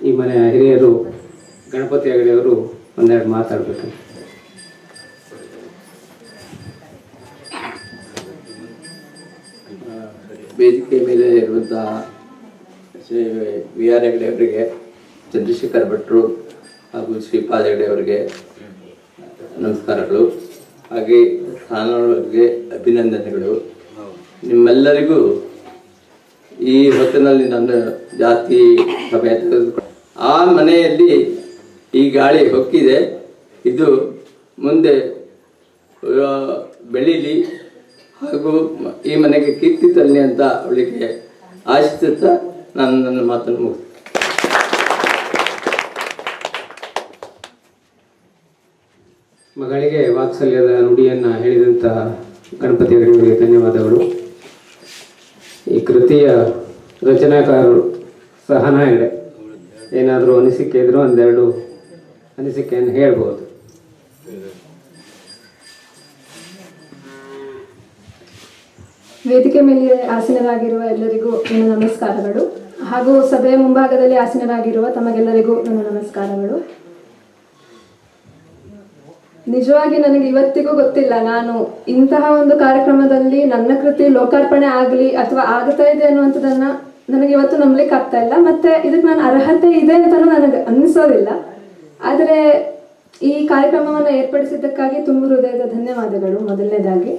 ಈ ಮನೆಯ ಹಿರಿಯರು ಗಣಪತಿ ಹೆಗಡೆಯವರು ಒಂದೆರಡು ಮಾತಾಡಬೇಕು ವೇದಿಕೆ ಮೇಲೆ ಇರುವಂತಹ ಶ್ರೀ ವಿ ಆರ್ ಹೆಗಡೆ ಅವರಿಗೆ ಚಂದ್ರಶೇಖರ್ ಭಟ್ರು ಹಾಗೂ ಶ್ರೀಪಾದ್ ಹೆಗಡೆ ಅವರಿಗೆ ನಮಸ್ಕಾರಗಳು ಹಾಗೆ ಸ್ಥಾನಗಳಿಗೆ ಅಭಿನಂದನೆಗಳು ನಿಮ್ಮೆಲ್ಲರಿಗೂ ಈ ಹೊತ್ತಿನಲ್ಲಿ ನನ್ನ ಜಾತಿ ಸಭೆ ತೆಗೆದುಕೊಂಡು ಆ ಮನೆಯಲ್ಲಿ ಈ ಗಾಳಿ ಹೊಕ್ಕಿದೆ ಇದು ಮುಂದೆ ಆ, ಬೆಳೀಲಿ ಹಾಗೂ ಮ- ಈ ಮನೆಗೆ ಕೀರ್ತಿ ತರಲಿ ಅಂತ ಅವಳಿಗೆ ಆಶಿಸುತ್ತಾ ನಾನು ನನ್ನ ಮಾತನ್ನು ಮುಗಿಸ್ತೇನೆ ಮಗಳಿಗೆ ವಾತ್ಸಲ್ಯದ ನುಡಿಯನ್ನು ಹೇಳಿದಂಥ ಗಣಪತಿ ಹೆಗಡೆಯವರಿಗೆ ಧನ್ಯವಾದಗಳು ಈ ಕೃತಿಯ ರಚನಾಕಾರರು ಸಹನಾ ಹೆಗಡೆ ಏನಾದರೂ ಅನಿಸಿಕೆ ಇದ್ರೂ ಒಂದೆರಡು ಅನಿಸಿಕೆಯನ್ನು ಹೇಳ್ಬೋದು ವೇದಿಕೆ ಮೇಲೆ ಆಸೀನರಾಗಿರುವ ಎಲ್ಲರಿಗೂ ನನ್ನ ನಮಸ್ಕಾರಗಳು ಹಾಗೂ ಸಭೆಯ ಮುಂಭಾಗದಲ್ಲಿ ಆಸೀನರಾಗಿರುವ ತಮಗೆಲ್ಲರಿಗೂ ನನ್ನ ನಮಸ್ಕಾರಗಳು ನಿಜವಾಗಿ ನನಗೆ ಇವತ್ತಿಗೂ ಗೊತ್ತಿಲ್ಲ ನಾನು ಇಂತಹ ಒಂದು ಕಾರ್ಯಕ್ರಮದಲ್ಲಿ ನನ್ನ ಕೃತಿ ಲೋಕಾರ್ಪಣೆ ಆಗಲಿ ಅಥವಾ ಆಗ್ತಾ ಇದೆ ಅನ್ನುವಂಥದ್ದನ್ನ ನನಗೆ ಇವತ್ತು ನಂಬಲಿಕ್ಕೆ ಆಗ್ತಾ ಇಲ್ಲ ಮತ್ತೆ ಇದಕ್ಕೆ ನಾನು ಅರ್ಹತೆ ಇದೆ ಅಂತಲೂ ನನಗೆ ಅನಿಸೋದಿಲ್ಲ ಆದರೆ ಈ ಕಾರ್ಯಕ್ರಮವನ್ನು ಏರ್ಪಡಿಸಿದ್ದಕ್ಕಾಗಿ ತುಂಬ ಹೃದಯದ ಧನ್ಯವಾದಗಳು ಮೊದಲನೇದಾಗಿ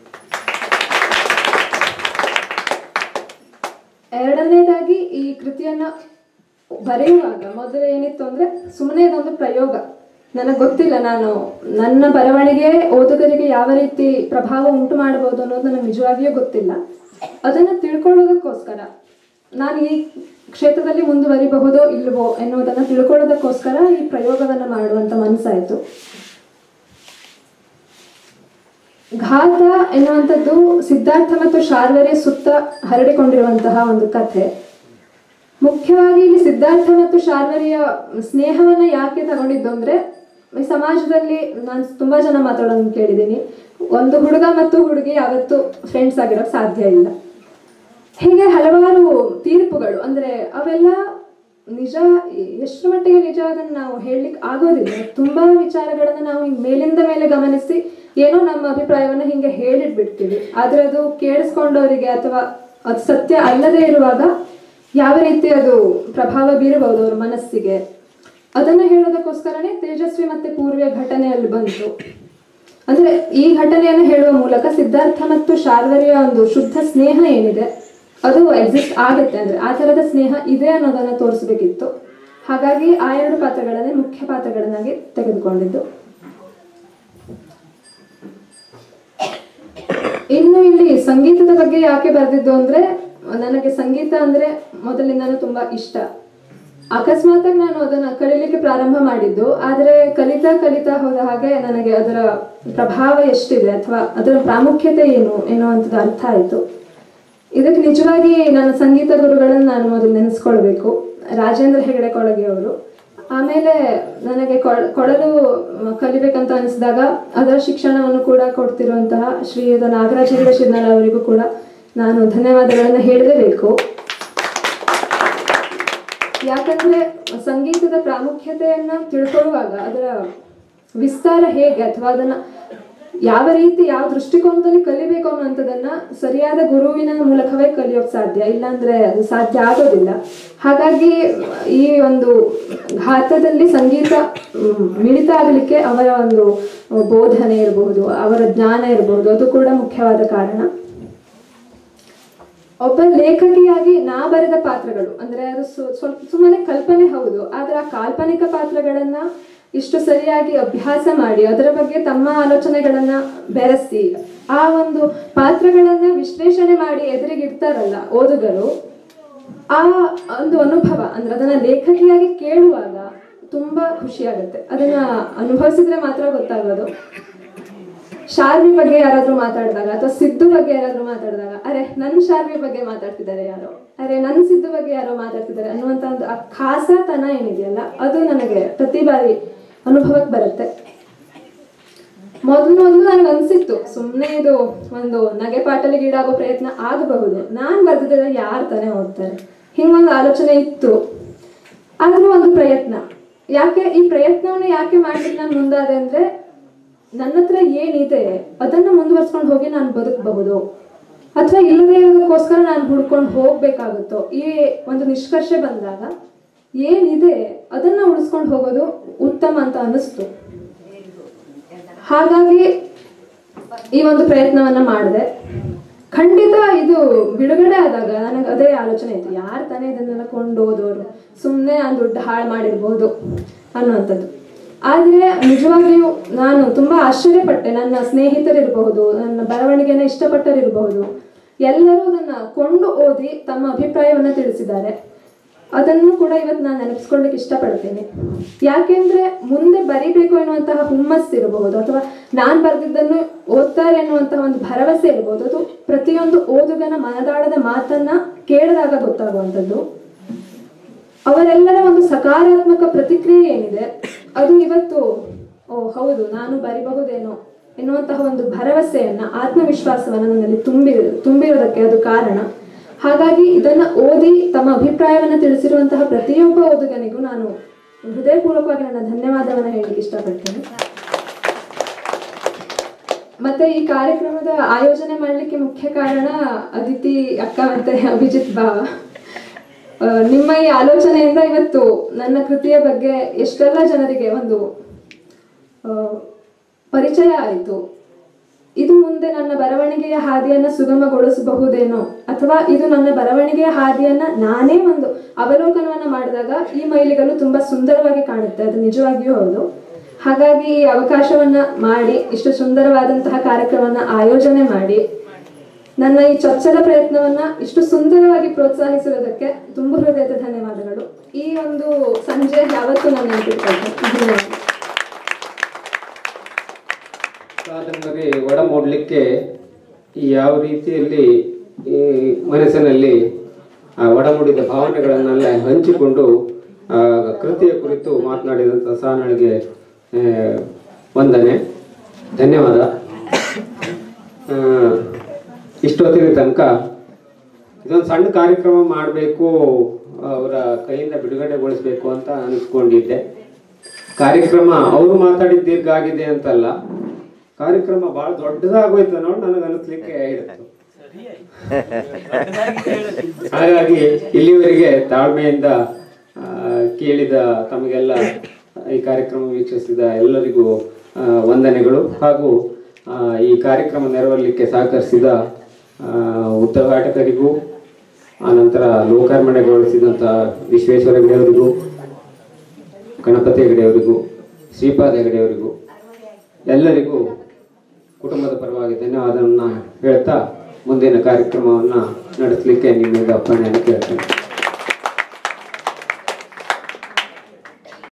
ಎರಡನೇದಾಗಿ ಈ ಕೃತಿಯನ್ನ ಬರೆಯುವಾಗ ಮೊದಲು ಏನಿತ್ತು ಅಂದ್ರೆ ಸುಮ್ಮನೆ ಇದೊಂದು ಪ್ರಯೋಗ ನನಗೆ ಗೊತ್ತಿಲ್ಲ ನಾನು ನನ್ನ ಬರವಣಿಗೆ ಓದುಗರಿಗೆ ಯಾವ ರೀತಿ ಪ್ರಭಾವ ಉಂಟು ಮಾಡಬಹುದು ಅನ್ನೋದು ನನಗೆ ನಿಜವಾಗಿಯೂ ಗೊತ್ತಿಲ್ಲ ಅದನ್ನ ತಿಳ್ಕೊಳ್ಳೋದಕ್ಕೋಸ್ಕರ ನಾನು ಈ ಕ್ಷೇತ್ರದಲ್ಲಿ ಮುಂದುವರಿಬಹುದೋ ಇಲ್ಲವೋ ಎನ್ನುವುದನ್ನು ತಿಳ್ಕೊಳ್ಳೋದಕ್ಕೋಸ್ಕರ ಈ ಪ್ರಯೋಗವನ್ನ ಮಾಡುವಂತ ಮನಸ್ಸಾಯ್ತು ಘಾತ ಎನ್ನುವಂಥದ್ದು ಸಿದ್ಧಾರ್ಥ ಮತ್ತು ಶಾರ್ವರಿಯ ಸುತ್ತ ಹರಡಿಕೊಂಡಿರುವಂತಹ ಒಂದು ಕಥೆ ಮುಖ್ಯವಾಗಿ ಇಲ್ಲಿ ಸಿದ್ಧಾರ್ಥ ಮತ್ತು ಶಾರ್ವರಿಯ ಸ್ನೇಹವನ್ನ ಯಾಕೆ ತಗೊಂಡಿದ್ದು ಅಂದ್ರೆ ಈ ಸಮಾಜದಲ್ಲಿ ನಾನು ತುಂಬಾ ಜನ ಮಾತಾಡೋದನ್ನ ಕೇಳಿದ್ದೀನಿ ಒಂದು ಹುಡುಗ ಮತ್ತು ಹುಡುಗಿ ಯಾವತ್ತೂ ಫ್ರೆಂಡ್ಸ್ ಆಗಿರೋಕ್ ಸಾಧ್ಯ ಇಲ್ಲ ಹೀಗೆ ಹಲವಾರು ತೀರ್ಪುಗಳು ಅಂದ್ರೆ ಅವೆಲ್ಲ ನಿಜ ಎಷ್ಟು ಮಟ್ಟಿಗೆ ನಿಜ ಅದನ್ನ ನಾವು ಹೇಳಲಿಕ್ಕೆ ಆಗೋದಿಲ್ಲ ತುಂಬಾ ವಿಚಾರಗಳನ್ನ ನಾವು ಹಿಂಗ್ ಮೇಲಿಂದ ಮೇಲೆ ಗಮನಿಸಿ ಏನೋ ನಮ್ಮ ಅಭಿಪ್ರಾಯವನ್ನ ಹಿಂಗೆ ಹೇಳಿಟ್ಬಿಡ್ತೀವಿ ಆದ್ರೆ ಅದು ಕೇಳಿಸ್ಕೊಂಡವರಿಗೆ ಅಥವಾ ಅದು ಸತ್ಯ ಅಲ್ಲದೆ ಇರುವಾಗ ಯಾವ ರೀತಿ ಅದು ಪ್ರಭಾವ ಬೀರಬಹುದು ಅವ್ರ ಮನಸ್ಸಿಗೆ ಅದನ್ನ ಹೇಳೋದಕ್ಕೋಸ್ಕರನೇ ತೇಜಸ್ವಿ ಮತ್ತೆ ಪೂರ್ವಿಯ ಘಟನೆಯಲ್ಲಿ ಬಂತು ಅಂದ್ರೆ ಈ ಘಟನೆಯನ್ನು ಹೇಳುವ ಮೂಲಕ ಸಿದ್ಧಾರ್ಥ ಮತ್ತು ಶಾರ್ವರಿಯ ಒಂದು ಶುದ್ಧ ಸ್ನೇಹ ಏನಿದೆ ಅದು ಎಕ್ಸಿಸ್ಟ್ ಆಗುತ್ತೆ ಅಂದ್ರೆ ಆ ತರದ ಸ್ನೇಹ ಇದೆ ಅನ್ನೋದನ್ನ ತೋರಿಸ್ಬೇಕಿತ್ತು ಹಾಗಾಗಿ ಆ ಎರಡು ಪಾತ್ರಗಳನ್ನೇ ಮುಖ್ಯ ಪಾತ್ರಗಳನ್ನಾಗಿ ತೆಗೆದುಕೊಂಡಿದ್ದು ಇನ್ನು ಇಲ್ಲಿ ಸಂಗೀತದ ಬಗ್ಗೆ ಯಾಕೆ ಬರೆದಿದ್ದು ಅಂದ್ರೆ ನನಗೆ ಸಂಗೀತ ಅಂದ್ರೆ ಮೊದಲಿಂದಾನು ತುಂಬಾ ಇಷ್ಟ ಅಕಸ್ಮಾತಾಗಿ ನಾನು ಅದನ್ನ ಕಲೀಲಿಕ್ಕೆ ಪ್ರಾರಂಭ ಮಾಡಿದ್ದು ಆದ್ರೆ ಕಲಿತಾ ಕಲಿತಾ ಹೋದ ಹಾಗೆ ನನಗೆ ಅದರ ಪ್ರಭಾವ ಎಷ್ಟಿದೆ ಅಥವಾ ಅದರ ಪ್ರಾಮುಖ್ಯತೆ ಏನು ಎನ್ನುವಂಥದ್ದು ಅರ್ಥ ಆಯಿತು ಇದಕ್ಕೆ ನಿಜವಾಗಿ ನನ್ನ ಸಂಗೀತ ಗುರುಗಳನ್ನು ನಾನು ಮೊದಲು ನೆನೆಸ್ಕೊಳ್ಬೇಕು ರಾಜೇಂದ್ರ ಹೆಗಡೆ ಕೊಳಗೆ ಅವರು ಆಮೇಲೆ ನನಗೆ ಕೊಳ ಕೊಳಲು ಕಲಿಬೇಕಂತ ಅನಿಸಿದಾಗ ಅದರ ಶಿಕ್ಷಣವನ್ನು ಕೂಡ ಕೊಡ್ತಿರುವಂತಹ ಶ್ರೀಯುತ ನಾಗರಾಜ ಹೆಗಡೆ ಶಿರ್ನಾಳ ಅವರಿಗೂ ಕೂಡ ನಾನು ಧನ್ಯವಾದಗಳನ್ನು ಹೇಳಲೇಬೇಕು ಯಾಕಂದ್ರೆ ಸಂಗೀತದ ಪ್ರಾಮುಖ್ಯತೆಯನ್ನ ತಿಳ್ಕೊಳ್ಳುವಾಗ ಅದರ ವಿಸ್ತಾರ ಹೇಗೆ ಅಥವಾ ಅದನ್ನ ಯಾವ ರೀತಿ ಯಾವ ದೃಷ್ಟಿಕೋನದಲ್ಲಿ ಕಲಿಬೇಕು ಅನ್ನುವಂಥದ್ದನ್ನ ಸರಿಯಾದ ಗುರುವಿನ ಮೂಲಕವೇ ಕಲಿಯೋಕ್ ಸಾಧ್ಯ ಇಲ್ಲಾಂದ್ರೆ ಅದು ಸಾಧ್ಯ ಆಗೋದಿಲ್ಲ ಹಾಗಾಗಿ ಈ ಒಂದು ಘಾತದಲ್ಲಿ ಸಂಗೀತ ಮ್, ಮಿಳಿತ ಆಗಲಿಕ್ಕೆ ಅವರ ಒಂದು ಬೋಧನೆ ಇರಬಹುದು ಅವರ ಜ್ಞಾನ ಇರಬಹುದು ಅದು ಕೂಡ ಮುಖ್ಯವಾದ ಕಾರಣ ಒಬ್ಬ ಲೇಖಕಿಯಾಗಿ ನಾ ಬರೆದ ಪಾತ್ರಗಳು ಅಂದ್ರೆ ಅದು ಸು- ಸ್ವಲ್ಪ ಸುಮ್ಮನೆ ಕಲ್ಪನೆ ಹೌದು ಆದ್ರೆ ಆ ಕಾಲ್ಪನಿಕ ಪಾತ್ರಗಳನ್ನ ಇಷ್ಟು ಸರಿಯಾಗಿ ಅಭ್ಯಾಸ ಮಾಡಿ ಅದರ ಬಗ್ಗೆ ತಮ್ಮ ಆಲೋಚನೆಗಳನ್ನ ಬೆರೆಸಿ ಆ ಒಂದು ಪಾತ್ರಗಳನ್ನ ವಿಶ್ಲೇಷಣೆ ಮಾಡಿ ಎದುರಿಗಿಡ್ತಾರಲ್ಲ ಓದುಗರು ಆ ಒಂದು ಅನುಭವ ಅಂದ್ರೆ ಅದನ್ನ ಲೇಖಕಿಯಾಗಿ ಕೇಳುವಾಗ ತುಂಬಾ ಖುಷಿ ಆಗುತ್ತೆ ಅದನ್ನ ಅನುಭವಿಸಿದ್ರೆ ಮಾತ್ರ ಗೊತ್ತಾಗೋದು ಶಾರ್ವಿ ಬಗ್ಗೆ ಯಾರಾದ್ರೂ ಮಾತಾಡಿದಾಗ ಅಥವಾ ಸಿದ್ದು ಬಗ್ಗೆ ಯಾರಾದ್ರೂ ಮಾತಾಡಿದಾಗ ಅರೆ ನನ್ನ ಶಾರ್ವಿ ಬಗ್ಗೆ ಮಾತಾಡ್ತಿದ್ದಾರೆ ಯಾರೋ ಅರೆ ನನ್ನ ಸಿದ್ದು ಬಗ್ಗೆ ಯಾರೋ ಮಾತಾಡ್ತಿದ್ದಾರೆ ಅನ್ನುವಂತ ಒಂದು ಆ ಖಾಸತನ ಏನಿದೆಯಲ್ಲ ಅದು ನನಗೆ ಪ್ರತಿ ಬಾರಿ ಅನುಭವಕ್ಕೆ ಬರುತ್ತೆ ಮೊದಲು ಮೊದಲು ನನಗೆ ಅನ್ಸಿತ್ತು ಸುಮ್ಮನೆ ಇದು ಒಂದು ನಗೆ ಪಾಟಲಿಗೆ ಈಡಾಗೋ ಪ್ರಯತ್ನ ಆಗಬಹುದು ನಾನ್ ಬರ್ದಿದ್ರೆ ಯಾರು ತಾನೇ ಓದ್ತಾರೆ ಹಿಂಗೊಂದು ಆಲೋಚನೆ ಇತ್ತು ಆದ್ರೂ ಒಂದು ಪ್ರಯತ್ನ ಯಾಕೆ ಈ ಪ್ರಯತ್ನವನ್ನು ಯಾಕೆ ಮಾಡ್ಲಿಕ್ಕೆ ನಾನು ಮುಂದಾದೆ ಅಂದ್ರೆ ನನ್ನ ಹತ್ರ ಏನಿದೆ ಅದನ್ನ ಮುಂದುವರ್ಸ್ಕೊಂಡು ಹೋಗಿ ನಾನು ಬದುಕಬಹುದು ಅಥವಾ ಇಲ್ಲದೆ ಇರೋದಕ್ಕೋಸ್ಕರ ನಾನು ಹುಡ್ಕೊಂಡು ಹೋಗ್ಬೇಕಾಗುತ್ತೋ ಈ ಒಂದು ನಿಷ್ಕರ್ಷೆ ಬಂದಾಗ ಏನಿದೆ ಅದನ್ನ ಉಳಿಸ್ಕೊಂಡು ಹೋಗೋದು ಉತ್ತಮ ಅಂತ ಅನ್ನಿಸ್ತು ಹಾಗಾಗಿ ಈ ಒಂದು ಪ್ರಯತ್ನವನ್ನ ಮಾಡಿದೆ ಖಂಡಿತ ಇದು ಬಿಡುಗಡೆ ಆದಾಗ ನನಗೆ ಅದೇ ಆಲೋಚನೆ ಇತ್ತು ಯಾರು ತಾನೇ ಇದನ್ನೆಲ್ಲ ಕೊಂಡು ಹೋದವರು ಸುಮ್ಮನೆ ಆ ದುಡ್ಡು ಹಾಳು ಮಾಡಿರ್ಬೋದು ಅನ್ನುವಂಥದ್ದು ಆದರೆ ನಿಜವಾಗಿಯೂ ನಾನು ತುಂಬಾ ಆಶ್ಚರ್ಯಪಟ್ಟೆ ನನ್ನ ಸ್ನೇಹಿತರಿರಬಹುದು ನನ್ನ ಬರವಣಿಗೆನ ಇಷ್ಟಪಟ್ಟರಿರಬಹುದು ಎಲ್ಲರೂ ಅದನ್ನ ಕೊಂಡು ಓದಿ ತಮ್ಮ ಅಭಿಪ್ರಾಯವನ್ನ ತಿಳಿಸಿದ್ದಾರೆ ಅದನ್ನು ಕೂಡ ಇವತ್ತು ನಾನು ನೆನಪಿಸ್ಕೊಳ್ಳಿಕ್ಕೆ ಇಷ್ಟಪಡ್ತೀನಿ ಯಾಕೆಂದ್ರೆ ಮುಂದೆ ಬರಿಬೇಕು ಎನ್ನುವಂತಹ ಹುಮ್ಮಸ್ಸು ಇರಬಹುದು ಅಥವಾ ನಾನು ಬರೆದಿದ್ದನ್ನು ಓದ್ತಾರೆ ಎನ್ನುವಂತಹ ಒಂದು ಭರವಸೆ ಇರಬಹುದು ಅದು ಪ್ರತಿಯೊಂದು ಓದುಗನ ಮನದಾಳದ ಮಾತನ್ನ ಕೇಳಿದಾಗ ಗೊತ್ತಾಗುವಂಥದ್ದು ಅವರೆಲ್ಲರ ಒಂದು ಸಕಾರಾತ್ಮಕ ಪ್ರತಿಕ್ರಿಯೆ ಏನಿದೆ ಅದು ಇವತ್ತು ಓ ಹೌದು ನಾನು ಬರಿಬಹುದೇನೋ ಎನ್ನುವಂತಹ ಒಂದು ಭರವಸೆಯನ್ನ ಆತ್ಮವಿಶ್ವಾಸವನ್ನ ನನ್ನಲ್ಲಿ ತುಂಬಿ ತುಂಬಿರೋದಕ್ಕೆ ಅದು ಕಾರಣ ಹಾಗಾಗಿ ಇದನ್ನ ಓದಿ ತಮ್ಮ ಅಭಿಪ್ರಾಯವನ್ನ ತಿಳಿಸಿರುವಂತಹ ಪ್ರತಿಯೊಬ್ಬ ಓದುಗನಿಗೂ ನಾನು ಹೃದಯಪೂರ್ವಕವಾಗಿ ನನ್ನ ಧನ್ಯವಾದವನ್ನ ಹೇಳಲಿಕ್ಕೆ ಇಷ್ಟಪಡ್ತೇನೆ ಮತ್ತೆ ಈ ಕಾರ್ಯಕ್ರಮದ ಆಯೋಜನೆ ಮಾಡಲಿಕ್ಕೆ ಮುಖ್ಯ ಕಾರಣ ಅದಿತಿ ಅಕ್ಕ ಮತ್ತೆ ಅಭಿಜಿತ್ ಭಾವ ಆ, ನಿಮ್ಮ ಈ ಆಲೋಚನೆಯಿಂದ ಇವತ್ತು ನನ್ನ ಕೃತಿಯ ಬಗ್ಗೆ ಎಷ್ಟೆಲ್ಲ ಜನರಿಗೆ ಒಂದು ಆ, ಪರಿಚಯ ಆಯಿತು ಇದು ಮುಂದೆ ನನ್ನ ಬರವಣಿಗೆಯ ಹಾದಿಯನ್ನ ಸುಗಮಗೊಳಿಸಬಹುದೇನೋ ಅಥವಾ ಇದು ನನ್ನ ಬರವಣಿಗೆಯ ಹಾದಿಯನ್ನ ನಾನೇ ಒಂದು ಅವಲೋಕನವನ್ನ ಮಾಡಿದಾಗ ಈ ಮೈಲಿಗಲ್ಲು ತುಂಬಾ ಸುಂದರವಾಗಿ ಕಾಣುತ್ತೆ ಅದು ನಿಜವಾಗಿಯೂ ಹೌದು ಹಾಗಾಗಿ ಈ ಅವಕಾಶವನ್ನ ಮಾಡಿ ಇಷ್ಟು ಸುಂದರವಾದಂತಹ ಕಾರ್ಯಕ್ರಮವನ್ನ ಆಯೋಜನೆ ಮಾಡಿ ನನ್ನ ಈ ಚೊಚ್ಚಲ ಪ್ರಯತ್ನವನ್ನ ಇಷ್ಟು ಸುಂದರವಾಗಿ ಪ್ರೋತ್ಸಾಹಿಸಿರೋದಕ್ಕೆ ತುಂಬ ಹೃದಯದ ಧನ್ಯವಾದಗಳು ಈ ಒಂದು ಸಂಜೆ ಯಾವತ್ತೂ ನಾನು ನೆನಪಿಟ್ಕೊಳ್ತೇನೆ ಧನ್ಯವಾದ ಕಾದಂಬರಿ ಒಡಮೂಡಲಿಕ್ಕೆ ಯಾವ ರೀತಿಯಲ್ಲಿ ಈ ಮನಸ್ಸಿನಲ್ಲಿ ಆ ಒಡಮೂಡಿದ ಭಾವನೆಗಳನ್ನೆಲ್ಲ ಹಂಚಿಕೊಂಡು ಆ ಕೃತಿಯ ಕುರಿತು ಮಾತನಾಡಿದಂಥ ಸಾನಳಿಗೆ ಆ, ವಂದನೆ ಧನ್ಯವಾದ ಆ, ಇಷ್ಟೊತ್ತಿನ ತನಕ ಇದೊಂದು ಸಣ್ಣ ಕಾರ್ಯಕ್ರಮ ಮಾಡಬೇಕು ಅವರ ಕೈಯಿಂದ ಬಿಡುಗಡೆಗೊಳಿಸ್ಬೇಕು ಅಂತ ಅನಿಸ್ಕೊಂಡಿದ್ದೆ ಕಾರ್ಯಕ್ರಮ ಅವರು ಮಾತಾಡಿದ ದೀರ್ಘ ಆಗಿದೆ ಅಂತಲ್ಲ ಕಾರ್ಯಕ್ರಮ ಬಹಳ ದೊಡ್ಡದಾಗೋಯ್ತು ನೋಡಿ ನನಗೆ ಅನಿಸ್ಲಿಕ್ಕೆ ಇತ್ತು ಹಾಗಾಗಿ ಇಲ್ಲಿವರೆಗೆ ತಾಳ್ಮೆಯಿಂದ ಆ, ಕೇಳಿದ ತಮಗೆಲ್ಲ ಈ ಕಾರ್ಯಕ್ರಮ ವೀಕ್ಷಿಸಿದ ಎಲ್ಲರಿಗೂ ಆ, ವಂದನೆಗಳು ಹಾಗೂ ಆ, ಈ ಕಾರ್ಯಕ್ರಮ ನೆರವೇರಲಿಕ್ಕೆ ಸಹಕರಿಸಿದ ಆ, ಉದ್ಘಾಟಕರಿಗೂ ಆನಂತರ ಲೋಕಾರ್ಪಣೆಗೊಳಿಸಿದಂಥ ವಿಶ್ವೇಶ್ವರ ಹೆಗಡೆಯವರಿಗೂ ಗಣಪತಿ ಹೆಗಡೆಯವರಿಗೂ ಶ್ರೀಪಾದ ಹೆಗಡೆಯವರಿಗೂ ಎಲ್ಲರಿಗೂ ಕುಟುಂಬದ ಪರವಾಗಿ ಧನ್ಯವಾದವನ್ನ ಹೇಳ್ತಾ ಮುಂದಿನ ಕಾರ್ಯಕ್ರಮವನ್ನು ನಡೆಸಲಿಕ್ಕೆ ನಿಮ್ಮಿಂದ ಅಪ್ಪಣೆಯನ್ನು ಕೇಳ್ತೇನೆ